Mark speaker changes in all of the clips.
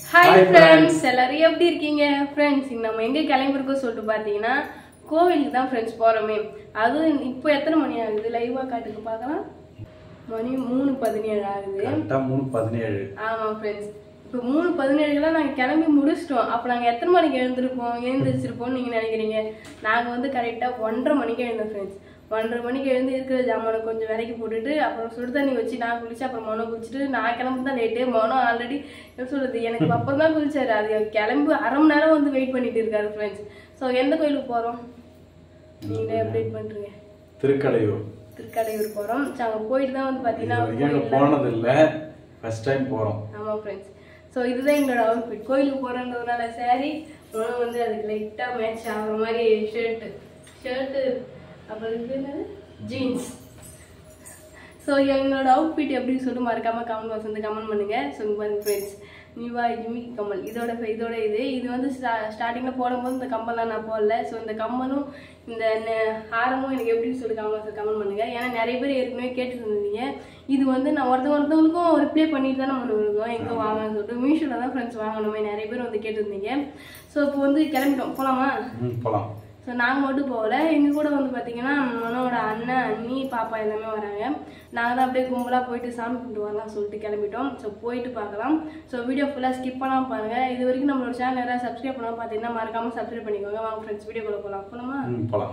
Speaker 1: Hi
Speaker 2: Hi,
Speaker 1: friends எல்லாரும் எப்படி இருக்கீங்க ஃப்ரெண்ட்ஸ் நம்ம எங்க கிளம்பிருக்கோம் சொல்லிட்டு பார்த்தீங்கன்னா கோவிலுக்கு தான் ஃப்ரெண்ட்ஸ் போறோமே அதுவும் இப்போ எத்தனை மணி ஆகுது லைவா காட்டுக்கு பார்க்கலாம் மணி மூணு பதினேழு ஆகுது
Speaker 2: கரெக்டா மூணு பதினேழு
Speaker 1: ஆமா ஃப்ரெண்ட்ஸ் இப்போ மூணு பதினேழுக்கெல்லாம் நாங்கள் கிளம்பி முடிச்சிட்டோம் அப்போ நாங்கள் எத்தனை மணிக்கு எழுந்திருப்போம் எழுந்திரிச்சிருப்போம்னு நீங்கள் நினைக்கிறீங்க நாங்கள் வந்து கரெக்டாக ஒன்றரை மணிக்கு எழுந்தோம் ஃப்ரெண்ட்ஸ் ஒன்றரை மணிக்கு எழுந்து இருக்கிற ஜாமானை கொஞ்சம் விலைக்கு போட்டுட்டு அப்புறம் சுடு தண்ணி வச்சு நான் குளிச்சு அப்புறம் மொனம் குளிச்சுட்டு நான் கிளம்பி தான் லேட்டு மொனம் ஆல்ரெடி எப்படி சொல்றது எனக்கு அப்புறம் தான் குளிச்சாரு அது கிளம்பி அரை மணி நேரம் வந்து வெயிட் பண்ணிட்டு இருக்காரு ஃப்ரெண்ட்ஸ் ஸோ எந்த கோயிலுக்கு போகிறோம் நீங்களே அப்டேட் பண்ணுறீங்க
Speaker 2: திருக்கடையூர்
Speaker 1: திருக்கடையூர் போகிறோம் ஸோ அங்கே போயிட்டு தான் வந்து
Speaker 2: இது
Speaker 1: பார்த்தீங்கன்னா
Speaker 2: வரைக்கும் அங்க
Speaker 1: கோயில்ல-
Speaker 2: போனது இல்ல ஃபர்ஸ்ட் டைம் போறோம்
Speaker 1: ஆமா ஃப்ரெண்ட்ஸ் ஸோ இதுதான் எங்களோட அவுட்ஃபிட் கோயிலுக்கு போகிறன்றதுனால saree உணவு வந்து அதுக்கு லைட்டாக மேட்ச் ஆகிற மாதிரி ஷர்ட்டு ஷர்ட்டு அப்புறம் இது என்னது ஜீன்ஸ் ஸோ எங்களோட அவுட்ஃபிட் எப்படின்னு சொல்லிட்டு மறக்காம கமெண்ட் பாக்ஸ் வந்து கமெண்ட் பண்ணுங்க ஸோ பாருங்க ஃப்ரெண்ட்ஸ் நிவா ஜிமி கமல் இதோட இதோட இது இது வந்து ஸ்டார்டிங்கில் போடும்போது இந்த கம்மல்லாம் நான் போடல ஸோ இந்த கம்மலும் இந்த நெ- ஹாரமும் எனக்கு எப்படின்னு சொல்லி கமெண்ட் பாக்ஸில் கமெண்ட் பண்ணுங்க ஏன்னா நிறைய பேர் ஏற்கனவே கேட்டுட்டு இருந்தீங்க இது வந்து நான் ஒருத்தவங்க ஒருத்தவங்களுக்கும் ரிப்ளை பண்ணிட்டு தான் நம்ம இருக்கோம் எங்கே வாங்கன்னு சொல்லிட்டு மீஷோவில் தான் ஃப்ரெண்ட்ஸ் வாங்கணுமே நிறைய பேர் வந்து கேட்டிருந்தீங்க ஸோ இப்போ வந்து கிளம்பிட்டோம் போகலாமா
Speaker 2: ம் போலாம்
Speaker 1: ஸோ நாங்கள் மட்டும் போகல எங்கள் கூட வந்து பார்த்தீங்கன்னா மனோட அண்ணன் அண்ணி பாப்பா எல்லாமே வராங்க நாங்கள் தான் அப்படியே கும்பலாக போயிட்டு சாமி கும்பிட்டு வரலாம் சொல்லிட்டு கிளம்பிட்டோம் ஸோ போயிட்டு பார்க்கலாம் ஸோ வீடியோ ஃபுல்லாக ஸ்கிப் பண்ணாமல் பாருங்கள் இது வரைக்கும் நம்மளோட சேனல் யாராவது சப்ஸ்கிரைப் பண்ணாமல் பார்த்தீங்கன்னா மறக்காமல் சப்ஸ்கிரைப் பண்ணிக்கோங்க வாங்க ஃப்ரெண்ட்ஸ் வீடியோ கூட போகலாம் போகலாமா
Speaker 2: ம் போலாம்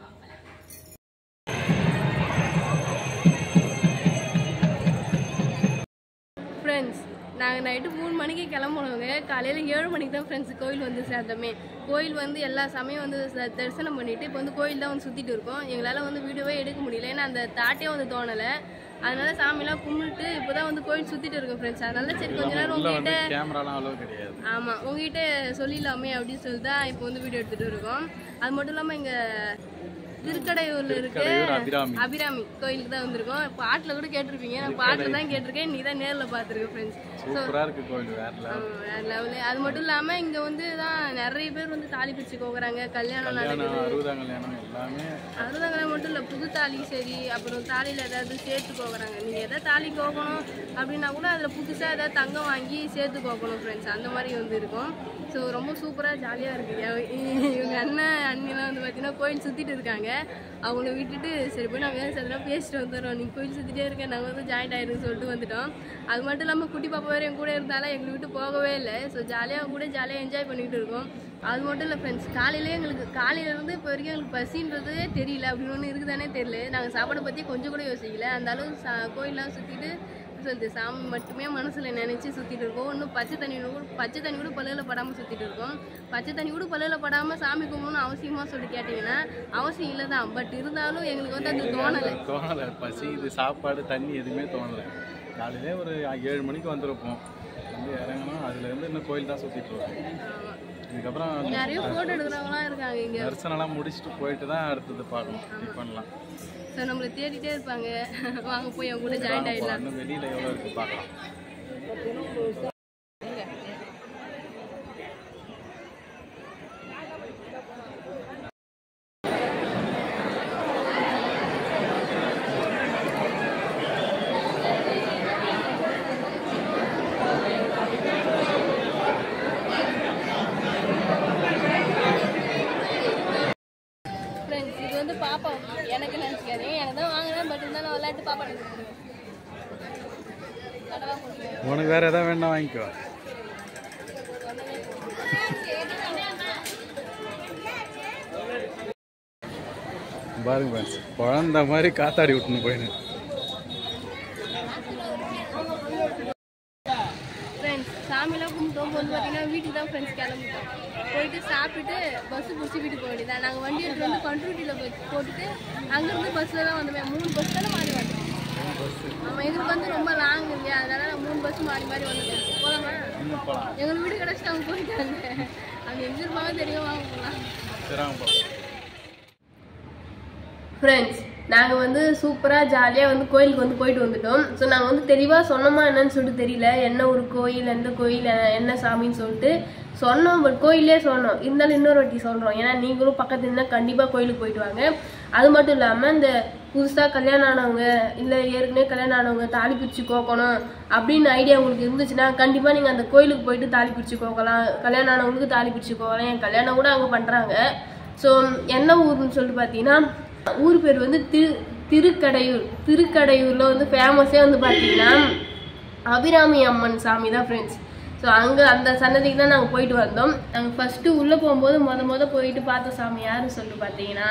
Speaker 1: ஃப்ரெண்ட்ஸ் நாங்கள் நைட்டு மூணு மணிக்கு கிளம்புனவங்க காலையில் ஏழு மணிக்கு தான் ஃப்ரெண்ட்ஸ் கோயில் வந்து சேர்ந்தோமே கோயில் வந்து எல்லா சமயம் வந்து ச- தரிசனம் பண்ணிட்டு இப்போ வந்து கோயில் தான் வந்து சுற்றிட்டு இருக்கோம் எங்களால் வந்து வீடியோவே எடுக்க முடியல ஏன்னா அந்த தாட்டே வந்து தோணலை அதனால சாமிலாம் கும்பிட்டு இப்போ தான் வந்து கோயில் சுற்றிட்டு இருக்கோம் ஃப்ரெண்ட்ஸ் அதனால சரி கொஞ்ச நேரம் உங்ககிட்ட
Speaker 3: கேமராலாம் அவ்வளோ கிடையாது
Speaker 1: ஆமாம் உங்ககிட்ட சொல்லிடலாமே அப்படின்னு சொல்லி தான் இப்போ வந்து வீடியோ எடுத்துகிட்டு இருக்கோம் அது மட்டும் இல்லாமல் இங்கே திருக்கடையூரில் இருக்க
Speaker 3: திருக்கடையூர் அபிராமி.
Speaker 1: அபிராமி கோயிலுக்கு தான் வந்திருக்கோம் பாட்டில் கூட கேட்டிருப்பீங்க நான் பாட்டில் தான் கேட்டிருக்கேன் நீ தான் நேரில் பார்த்துருக்க ஃப்ரெண்ட்ஸ்
Speaker 3: சூப்பரா இருக்கு கோயில் வேற level.
Speaker 1: லெவலு அது மட்டும் இல்லாமல் இங்கே வந்து தான் நிறைய பேர் வந்து தாலி பிரிச்சு கோக்குறாங்க கல்யாணம் நடக்குது
Speaker 3: கல்யாணம் அறுபதாம் கல்யாணம் எல்லாமே
Speaker 1: அறுபதாங்கிற மட்டும் இல்லை புது தாலி சரி அப்புறம் தாலியில் ஏதாவது சேர்த்து கோக்குறாங்க நீங்கள் எதாவது தாலி கோக்கணும் அப்படின்னா கூட அதில் புதுசாக ஏதாவது தங்கம் வாங்கி சேர்த்து கோக்கணும் ஃப்ரெண்ட்ஸ் அந்த மாதிரி வந்து இருக்கும் ஸோ ரொம்ப சூப்பராக ஜாலியாக இருக்குது இவங்க அண்ணன் அண்ணிலாம் வந்து பார்த்தீங்கன்னா கோயில் சுற்றிட்டு இருக்காங்க அவங்கள விட்டுட்டு சரி போய் நான் வேறு அதெல்லாம் பேசிட்டு வந்துடுறோம் நீங்கள் கோயில் சுற்றிட்டே இருக்கேன் நாங்கள் வந்து ஜாயிண்ட் ஆயிருன்னு சொல்லிட்டு வந்துட்டோம் அது மட்டும் இல்லாமல் குட்டி பாப்பா வேறு என் கூட இருந்தாலும் எங்களை விட்டு போகவே இல்லை ஸோ ஜாலியாக அவங்க கூட ஜாலியாக என்ஜாய் பண்ணிக்கிட்டு இருக்கோம் அது மட்டும் இல்லை ஃப்ரெண்ட்ஸ் காலையிலே எங்களுக்கு காலையிலேருந்து இப்போ வரைக்கும் எங்களுக்கு பசின்றதே தெரியல அப்படின்னு ஒன்று இருக்குதானே தெரியல நாங்கள் சாப்பாடை பற்றி கொஞ்சம் கூட யோசிக்கல அந்த அளவு சா கோயிலெலாம் சுற்றிட்டு சொல்லுது சாமி மட்டுமே மனசில் நினச்சி சுற்றிட்டு இருக்கோம் இன்னும் பச்சை தண்ணி கூட பச்சை தண்ணி கூட பல்லில் படாமல் சுற்றிட்டு இருக்கோம் பச்சை தண்ணி கூட பல்லில் படாமல் சாமி கும்பிடணும்னு அவசியமாக சொல்லி கேட்டிங்கன்னா அவசியம் இல்லை தான் பட் இருந்தாலும் எங்களுக்கு வந்து அது தோணலை
Speaker 3: தோணலை பசி இது சாப்பாடு தண்ணி எதுவுமே தோணலை காலையிலே ஒரு ஏழு மணிக்கு வந்திருப்போம் வந்து இறங்கணும் அதுல இருந்து இன்னும் கோயில் தான் சுத்திட்டு இருக்கோம் இதுக்கப்புறம்
Speaker 1: நிறைய ஃபோட்டோ எடுக்கிறவங்களாம் இருக்காங்க இங்கே
Speaker 3: தரிசனம்லாம் முடிச்சுட்டு போயிட்டு தான் அடுத்தது பார்க்கணும் இது பண்ணலாம்
Speaker 1: ஸோ நம்மளை தேடிட்டே இருப்பாங்க வாங்க போய் அவங்க கூட ஜாயின் ஆகிடலாம்
Speaker 3: இன்னும் வெளியில எவ்வளோ இருக்கு பார்க்கலாம்
Speaker 1: ஃப்ரெண்ட்ஸ் இது வந்து பாப்பா எனக்கு நினச்சிக்காதீங்க எனக்கு தான் வாங்கினேன் பட் இருந்தாலும் விளையாட்டு பாப்பா நினைக்கிறேன்
Speaker 3: உனக்கு வேற எதாவது வேணா வாங்கிக்கோ பாருங்க ஃப்ரெண்ட்ஸ் குழந்த மாதிரி காத்தாடி விட்டுன்னு போயின்னு
Speaker 1: ஃப்ரெண்ட்ஸ் சாமிலாம் கும்பிட்டோம் வந்து பார்த்தீங்கன்னா வீட்டுக்கு தான் ஃப்ரெண்ட்ஸ் கிளம்பிட்டோம் போயிட்டு சாப்பிட்டுட்டு பஸ்ஸு பிடிச்சி வீட்டுக்கு போக வேண்டியதான் நாங்கள் வண்டி எடுத்து வந்து பண்ருட்டியில் போய் போட்டுட்டு அங்கேருந்து பஸ்ஸில் தான் வந்தோமே மூணு பஸ் தானே மாறி வந்தோம் ஆமாம் எங்களுக்கு வந்து ரொம்ப லாங் இல்லையா அதனால நான் மூணு பஸ் மாறி மாறி வந்துட்டோம் போகலாமா
Speaker 3: இன்னும் போகலாம்
Speaker 1: எங்களுக்கு வீடு கிடச்சிட்டு அவங்க போயிட்டாங்க அவங்க எங்கே இருப்பாங்க தெரியும் வாங்க போகலாம்
Speaker 3: சரி வாங்க போகலாம்
Speaker 1: ஃப்ரெண்ட்ஸ் நாங்கள் வந்து சூப்பராக ஜாலியாக வந்து கோயிலுக்கு வந்து போயிட்டு வந்துட்டோம் ஸோ நாங்கள் வந்து தெளிவாக சொன்னோமா என்னன்னு சொல்லிட்டு தெரியல என்ன ஒரு கோயில் எந்த கோயில் அஹ், என்ன சாமின்னு சொல்லிட்டு சொன்னோம் பட் கோயிலே சொன்னோம் இருந்தாலும் இன்னொரு வாட்டி சொல்கிறோம் ஏன்னா நீங்களும் பக்கத்துல இருந்தால் கண்டிப்பாக கோயிலுக்கு போயிட்டு வாங்க அது மட்டும் இல்லாமல் இந்த புதுசாக கல்யாணம் ஆனவங்க இல்லை ஏற்கனவே கல்யாணம் ஆனவங்க தாலி பிரித்து கோக்கணும் அப்படின்னு ஐடியா உங்களுக்கு இருந்துச்சுன்னா கண்டிப்பாக நீங்கள் அந்த கோயிலுக்கு போயிட்டு தாலி பிரித்து கோக்கலாம் கல்யாணம் ஆனவங்களுக்கு தாலி பிரித்து கோக்கலாம் என் கல்யாணம் கூட அங்கே பண்ணுறாங்க ஸோ என்ன ஊர்னு சொல்லிட்டு பார்த்தீங்கன்னா ஊர் பேர் வந்து திரு திருக்கடையூர் திருக்கடையூரில் வந்து ஃபேமஸே வந்து பார்த்தீங்கன்னா அபிராமி அம்மன் சாமி தான் ஃப்ரெண்ட்ஸ் ஸோ அங்கே அந்த சன்னதிக்கு தான் நாங்கள் போயிட்டு வந்தோம் நாங்கள் ஃபஸ்ட்டு உள்ளே போகும்போது முத முத போயிட்டு பார்த்த சாமி யாருன்னு சொல்லிட்டு பார்த்தீங்கன்னா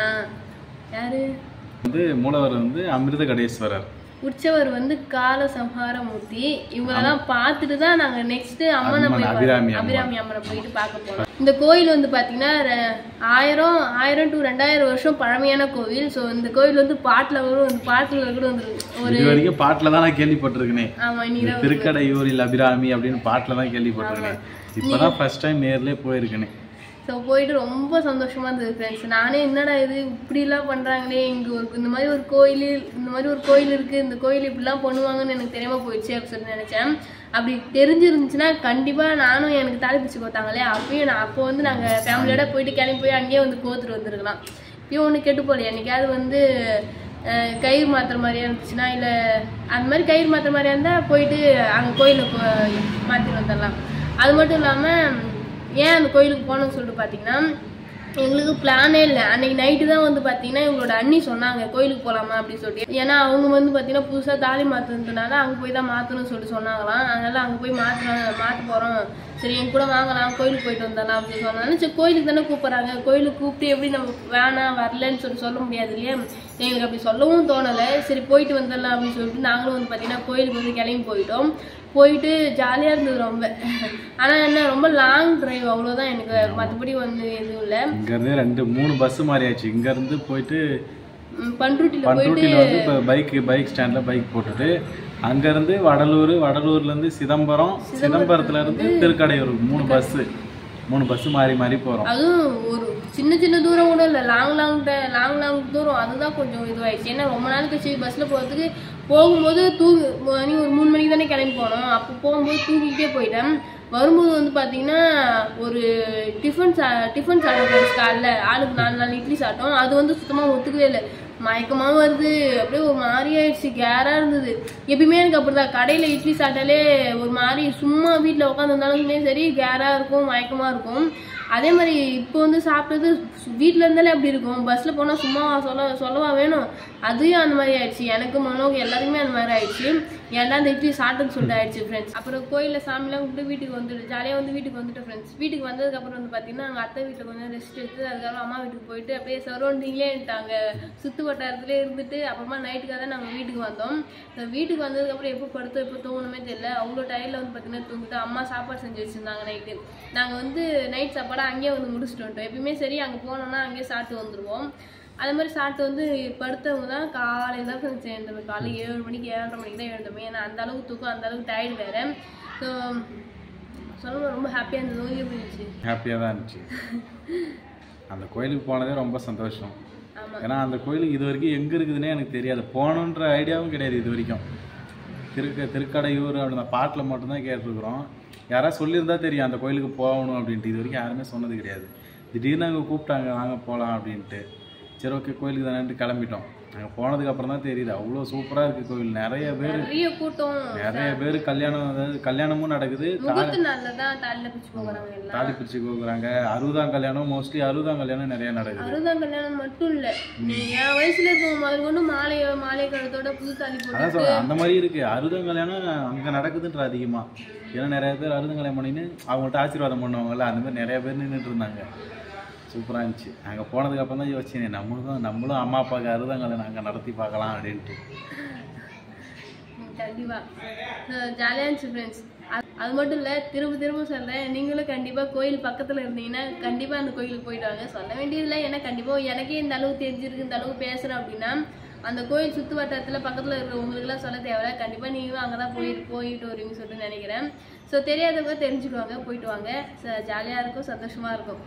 Speaker 1: யாரு
Speaker 3: வந்து மூலவர் வந்து அமிர்த கடேஸ்வரர்
Speaker 1: உற்சவர் வந்து கால சம்ஹாரமூர்த்தி இவங்களெல்லாம் பார்த்துட்டு தான் நாங்கள் நெக்ஸ்ட் அம்மனை
Speaker 3: அம்மன்,
Speaker 1: போய்
Speaker 3: அபிராமி
Speaker 1: பார்க்க-
Speaker 3: அம்மன்.
Speaker 1: அபிராமி அம்மனை போயிட்டு பார்க்க போனோம் இந்த கோயில் வந்து பார்த்தீங்கன்னா ர- ஆயிரம் ஆயிரம் டு ரெண்டாயிரம் வருஷம் பழமையான கோவில் ஸோ இந்த கோயில் வந்து பாட்டில் வரும் இந்த பாட்டில் கூட வந்து ஒரு
Speaker 3: இது வரைக்கும் பாட்டில் தான் நான் கேள்விப்பட்டிருக்கேனே
Speaker 1: ஆமாம்
Speaker 3: இந்த
Speaker 1: நீரவ
Speaker 3: திருக்கடையூரில் அபிராமி அப்படின்னு பாட்டில் தான் கேள்விப்பட்டிருக்கேன் இப்போதான் ஃபர்ஸ்ட் டைம் நேர்லயே போயிருக்கேனே
Speaker 1: ஸோ போயிட்டு ரொம்ப சந்தோஷமா இருந்தது ஃப்ரெண்ட்ஸ் நானே என்னடா இது இப்படிலாம் பண்ணுறாங்களே இங்கே ஒரு இந்த மாதிரி ஒரு கோயில் இந்த மாதிரி ஒரு கோயில் இருக்குது இந்த கோயில் இப்படிலாம் பண்ணுவாங்கன்னு எனக்கு தெரியாமல் போயிடுச்சு அப்படின்னு சொல்லி நினச்சேன் அப்படி தெரிஞ்சிருந்துச்சுன்னா கண்டிப்பாக நானும் எனக்கு தாலி பிடிச்சி கோத்தாங்களே அப்பயும் நான் அப்போ வந்து நாங்கள் ஃபேமிலியோட போயிட்டு கிளம்பி போய் அங்கேயே வந்து கோத்துட்டு வந்திருக்கலாம் இப்பயும் ஒன்று கெட்டு போகல என்னைக்காவது வந்து அஹ், கயிறு மாத்துற மாதிரியா இருந்துச்சுன்னா இல்லை அந்த மாதிரி கயிறு மாத்துற மாதிரியா இருந்தால் போயிட்டு அங்கே கோயிலில் மாற்றிட்டு வந்துடலாம் அது மட்டும் இல்லாமல் ஏன் அந்த கோயிலுக்கு போகணும்னு சொல்லிட்டு பார்த்தீங்கன்னா எங்களுக்கு பிளானே இல்லை அன்னைக்கு நைட்டு தான் வந்து பார்த்தீங்கன்னா எங்களோட அண்ணி சொன்னாங்க கோயிலுக்கு போகலாமா அப்படின்னு சொல்லிட்டு ஏன்னா அவங்க வந்து பார்த்தீங்கன்னா புதுசாக தாலி மாற்றுறதுனால அங்கே போய் தான் மாற்றணும்னு சொல்லிட்டு சொன்னாங்களாம் அதனால அங்கே போய் மாற்றுறோம் மாற்ற போகிறோம் சரி என் கூட வாங்கலாம் கோயிலுக்கு போயிட்டு வந்தலாம் அப்படின்னு சொன்னாலும் சரி கோயிலுக்கு தானே கூப்பிட்றாங்க கோயிலுக்கு கூப்பிட்டு எப்படி நம்ம வேணாம் வரலன்னு சொல்லி சொல்ல முடியாது இல்லையா எங்களுக்கு அப்படி சொல்லவும் தோணலை சரி போயிட்டு வந்துடலாம் அப்படின்னு சொல்லிட்டு நாங்களும் வந்து பார்த்தீங்கன்னா கோயிலுக்கு வந்து கிளம்பி போயிட்டோம் போயிட்டு ஜாலியாக இருந்தது ரொம்ப ஆனால் என்ன ரொம்ப லாங் டிரைவ் அவ்வளோதான் எனக்கு மற்றபடி வந்து எதுவும் இல்லை
Speaker 3: இங்கேருந்து ரெண்டு மூணு பஸ் மாறியாச்சு இங்கேருந்து போயிட்டு
Speaker 1: பண்ருட்டியில் போயிட்டு
Speaker 3: பண்ருட்டியில் வந்து இப்போ பைக் பைக் ஸ்டாண்டில் பைக் போட்டுட்டு அங்கேருந்து வடலூர் வடலூர்லேருந்து சிதம்பரம் சிதம்பரத்துலேருந்து திருக்கடையூர் மூணு பஸ்ஸு மூணு பஸ்ஸு மாறி மாறி போகிறோம்
Speaker 1: அதுவும் ஒரு சின்ன சின்ன தூரம் கூட இல்லை லாங் லாங் லாங் லாங் தூரம் அதுதான் கொஞ்சம் இதுவாயிடுச்சு ஏன்னா ரொம்ப நாள் கழிச்சு பஸ்ஸில் போகிறதுக்கு போகும்போது தூங்கு மணி ஒரு மூணு மணிக்கு தானே கிளம்பி போனோம் அப்போ போகும்போது தூங்கிக்கிட்டே போயிட்டேன் வரும்போது வந்து பார்த்தீங்கன்னா ஒரு டிஃபன் சா டிஃபன் சாப்பிட்டோம் காலைல ஆளுக்கு நாலு நாலு இட்லி சாப்பிட்டோம் அது வந்து சுத்தமாக ஒத்துக்கவே இல்லை மயக்கமாக வருது அப்படியே ஒரு மாதிரி ஆயிடுச்சு கேராக இருந்தது எப்பயுமே எனக்கு அப்படிதான் கடையில் இட்லி சாப்பிட்டாலே ஒரு மாதிரி சும்மா வீட்டில் உட்காந்துருந்தாலுமே சரி கேராக இருக்கும் மயக்கமாக இருக்கும் அதே மாதிரி இப்போ வந்து சாப்பிட்டது வீட்டில் இருந்தாலே அப்படி இருக்கும் பஸ்ஸில் போனால் சும்மா சொல்ல சொல்லவா வேணும் அதையும் அந்த மாதிரி ஆயிடுச்சு எனக்கு மனோக்கு எல்லாத்துக்குமே அந்த மாதிரி ஆயிடுச்சு ஏன்டா அந்த இட்லி சாப்பிட்டுன்னு சொல்லிட்டு ஆயிடுச்சு ஃப்ரெண்ட்ஸ் அப்புறம் கோயிலில் சாமிலாம் கும்பிட்டு வீட்டுக்கு வந்துட்டு ஜாலியாக வந்து வீட்டுக்கு வந்துட்டு ஃப்ரெண்ட்ஸ் வீட்டுக்கு வந்ததுக்கப்புறம் வந்து பார்த்தீங்கன்னா அங்கே அத்தை வீட்டில் கொஞ்சம் ரெஸ்ட் எடுத்து அதுக்கப்புறம் அம்மா வீட்டுக்கு போயிட்டு அப்படியே சரௌண்டிங்லேயே இருந்துட்டாங்க சுற்று வட்டாரத்துலேயே இருந்துட்டு அப்புறமா நைட்டுக்காக தான் நாங்கள் வீட்டுக்கு வந்தோம் இந்த வீட்டுக்கு வந்ததுக்கப்புறம் எப்போ படுத்தோம் எப்போ தூங்கணுமே தெரியல அவ்வளோ டயரில் வந்து பார்த்தீங்கன்னா தூங்கிட்டு அம்மா சாப்பாடு செஞ்சு வச்சுருந்தாங்க நைட்டு நாங்கள் வந்து நைட் சாப்பாடை அங்கேயே வந்து முடிச்சுட்டு வந்துட்டோம் எப்பயுமே சரி அங்கே போனோம்னா அங்கேயே சாப்பிட்டு வந்துடுவோம் அது மாதிரி சாப்பிட்டு வந்து படுத்தவங்க தான் காலையில் தான் கொஞ்சம் எழுந்தோம் காலையில் ஏழு மணிக்கு ஏழரை மணிக்கு தான் எழுந்தோமே ஏன்னா அந்த அளவுக்கு தூக்கம் அந்த அளவுக்கு டயர்டு வேறு ஸோ சொல்லுங்க ரொம்ப ஹாப்பியாக இருந்தது ஓகே இருந்துச்சு
Speaker 3: ஹாப்பியாக தான் இருந்துச்சு அந்த கோயிலுக்கு போனதே ரொம்ப சந்தோஷம்
Speaker 1: ஆமாம்
Speaker 3: ஏன்னா அந்த கோயில் இது வரைக்கும் எங்கே இருக்குதுன்னே எனக்கு தெரியாது போகணுன்ற ஐடியாவும் கிடையாது இது வரைக்கும் திருக்கு திருக்கடையூர் அப்படி அந்த பாட்டில் மட்டும்தான் கேட்டிருக்கிறோம் யாராவது சொல்லியிருந்தா தெரியும் அந்த கோயிலுக்கு போகணும் அப்படின்ட்டு இது வரைக்கும் யாருமே சொன்னது கிடையாது திடீர்னு அங்கே கூப்பிட்டாங்க வாங்க போகலாம் அப்படின்ட்டு சரி ஓகே கோயிலுக்கு தானேன்ட்டு கிளம்பிட்டோம் அங்கே போனதுக்கு அப்புறம் தான் தெரியுது அவ்வளோ சூப்பராக இருக்குது கோயில் நிறைய பேர்
Speaker 1: நிறைய கூட்டம்
Speaker 3: நிறைய பேர் கல்யாணம் அதாவது கல்யாணமும் நடக்குது தா-
Speaker 1: முகூர்த்த நாளில் தான் தாலியில் பிடிச்சி போகிறாங்க எல்லாம்
Speaker 3: தாலி பிரிச்சு கொடுக்குறாங்க அறுபதாம் கல்யாணம் மோஸ்ட்லி அறுபதாம் கல்யாணம் நிறைய நடக்குது
Speaker 1: அறுபதாம் கல்யாணம் மட்டும் இல்லை நீ என் வயசுல இருக்கவங்க முதல் கொண்டு மாலை மாலை கழுத்தோட புது தாலி போட்டு
Speaker 3: அதான் சொல்றேன் அந்த மாதிரி இருக்கு அறுபதாம் கல்யாணம் அங்கே நடக்குதுன்ற அதிகமா ஏன்னா நிறைய பேர் அறுபதாம் கல்யாணம் பண்ணின்னு அவங்கள்ட்ட ஆசீர்வாதம் பண்ணுவாங்கல்ல அந்த மாதிரி நிறைய பேர் நின்றுட்டு இருந்தாங்க சூப்பராக இருந்துச்சு அங்கே போனதுக்கு அப்புறம் தான் யோசிச்சேன் நம்மளும் நம்மளும் அம்மா அப்பாவுக்கு அறுபதாம் கல்யாணம் அங்கே நடத்தி பார்க்கலாம் அப்படின்ட்டு
Speaker 1: ம், கண்டிப்பா ஜாலியாக இருந்துச்சு ஃப்ரெண்ட்ஸ் அது மட்டும் இல்லை திரும்ப திரும்ப சொல்கிறேன் நீங்களும் கண்டிப்பாக கோயில் பக்கத்தில் இருந்தீங்கன்னா கண்டிப்பாக அந்த கோயிலுக்கு போயிட்டு வாங்க சொல்ல வேண்டியதில்லை ஏன்னா கண்டிப்பாக எனக்கே இந்த அளவுக்கு தெரிஞ்சிருக்கு இந்த அளவுக்கு பேசுகிறேன் அப்படின்னா அந்த கோயில் சுற்று வட்டாரத்தில் பக்கத்தில் இருக்கிற உங்களுக்குலாம் சொல்ல தேவையில்ல கண்டிப்பாக நீங்களும் அங்கே தான் போய் போயிட்டு வருவீங்கன்னு சொல்லிட்டு நினைக்கிறேன் ஸோ தெரியாதவங்க தெரிஞ்சுக்குவாங்க போயிட்டு வாங்க ஜாலியாக இருக்கும் சந்தோஷமாக இருக்கும்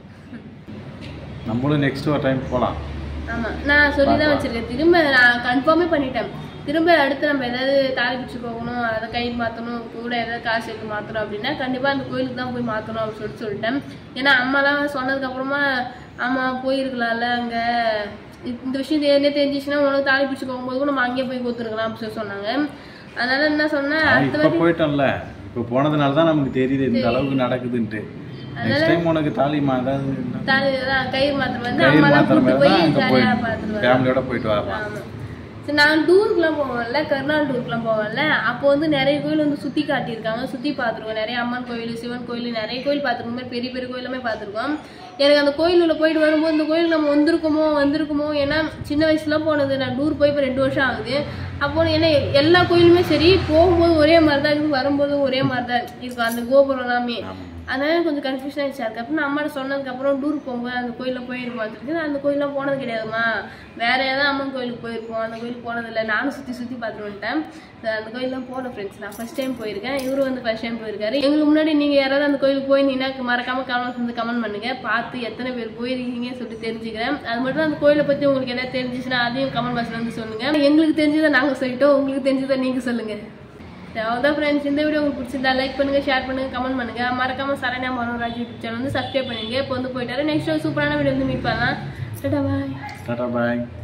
Speaker 3: நம்மளும் நெக்ஸ்ட் ஒரு டைம் போகலாம்
Speaker 1: ஆமாம் நான் சொல்லி தான் வச்சிருக்கேன் திரும்ப நான் கன்ஃபார்மே பண்ணிட்டேன் திரும்ப அடுத்து நம்ம ஏதாவது தாலி பிடிச்சி போகணும் அதை கை மாற்றணும் கூட ஏதாவது காசு எடுத்து மாற்றணும் அப்படின்னா கண்டிப்பாக அந்த கோயிலுக்கு தான் போய் மாற்றணும் அப்படின்னு சொல்லிட்டு சொல்லிட்டேன் ஏன்னா அம்மாலாம் சொன்னதுக்கப்புறமா அம்மா போயிருக்கலாம்ல அங்கே இந்த விஷயம் ஏற்கனவே தெரிஞ்சிச்சுன்னா உனக்கு தாலி பிடிச்சி போகும்போது கூட நம்ம அங்கேயே போய் கொடுத்துருக்கலாம் அப்படின்னு சொல்லி சொன்னாங்க அதனால என்ன சொன்னேன் அடுத்த
Speaker 3: இப்போ போயிட்டோம்ல இப்போ போனதுனால தான் நமக்கு தெரியுது இந்த அளவுக்கு நடக்குதுன்ட்டு நெக்ஸ்ட் டைம் உனக்கு தாலிமா அதாவது என்ன?
Speaker 1: தாலி தான் கயிறு மாத்திரம் வந்து
Speaker 3: கயிறு
Speaker 1: அம்மா தான்
Speaker 3: மாத்திரம்
Speaker 1: கூட்டு
Speaker 3: தான்
Speaker 1: போய்
Speaker 3: அங்கே
Speaker 1: ஜாலியாக
Speaker 3: போயிட்டு
Speaker 1: பார்த்துருவாங்க
Speaker 3: ஃபேமிலியோட போயிட்டு வரலாம்
Speaker 1: ஆமா. சரி நான் டூருக்குலாம் போவேன்ல கருநாள் டூருக்குலாம் போவேன்ல அப்போ வந்து நிறைய கோயில் வந்து சுற்றி காட்டியிருக்காங்க சுற்றி பார்த்துருக்கோம் நிறைய அம்மன் கோயில் சிவன் கோயில் நிறைய கோயில் பார்த்துருக்கோம் மாதிரி பெரிய பெரிய கோயிலுமே பார்த்துருக்கோம் எனக்கு அந்த கோயிலுள்ள போயிட்டு வரும்போது இந்த கோயிலுக்கு நம்ம வந்திருக்குமோ வந்திருக்குமோ ஏன்னா சின்ன வயசுல போனது நான் டூர் போய் இப்போ ரெண்டு வருஷம் ஆகுது அப்போ ஏன்னா எல்லா கோயிலுமே சரி போகும்போது ஒரே மாதிரி தான் இருக்கும் வரும்போது ஒரே மாதிரி தான் இருக்கும் அந்த கோபுரம் எல்லாமே அதனால கொஞ்சம் கன்ஃபியூஷன் ஆயிடுச்சு அதுக்கப்புறம் நான் அம்மாட்ட சொன்னதுக்கப்புறம் டூர் போகும்போது அந்த கோயிலில் போயிருப்போம் சொல்லிட்டு நான் அந்த கோயிலெலாம் போனது கிடையாதுமா வேற ஏதாவது அம்மன் கோயிலுக்கு போயிருப்போம் அந்த கோயிலுக்கு போனதில்லை நானும் சுற்றி சுற்றி பார்த்துட்டு வந்துட்டேன் So, அந்த கோயிலெலாம் போன ஃப்ரெண்ட்ஸ் நான் ஃபர்ஸ்ட் டைம் போயிருக்கேன் இவரும் வந்து ஃபர்ஸ்ட் டைம் போயிருக்காரு எங்களுக்கு முன்னாடி நீங்கள் யாராவது அந்த கோயிலுக்கு போயிருந்தீங்கன்னா மறக்காம கமெண்ட்ஸ் வந்து கமெண்ட் பண்ணுங்க பார்த்து எத்தனை பேர் போயிருக்கீங்க சொல்லிட்டு தெரிஞ்சுக்கிறேன் அது மட்டும் அந்த கோயிலை பற்றி உங்களுக்கு எதாவது தெரிஞ்சிச்சுன்னா அதையும் கமெண்ட் பாக்ஸில் வந்து சொல்லுங்க எங்களுக்கு தெரிஞ்சதை நாங்கள் சொல்லிட்டோம் உங்களுக்கு தெரிஞ்சதை நீங்கள் சொல்லுங்க அவ்வளோதான் ஃப்ரெண்ட்ஸ் இந்த வீடியோ உங்களுக்கு பிடிச்சிருந்தா லைக் பண்ணுங்க ஷேர் பண்ணுங்க கமெண்ட் பண்ணுங்க மறக்காம சரண்யா மனோராஜ் யூடியூப் சேனல் வந்து சப்ஸ்கிரைப் பண்ணுங்க இப்போ வந்து போயிட்டாரு நெக்ஸ்ட் சூப்பரான வீடியோ வந்து மீட் பண்ணலாம் டாடா பாய்
Speaker 3: டாடா பாய்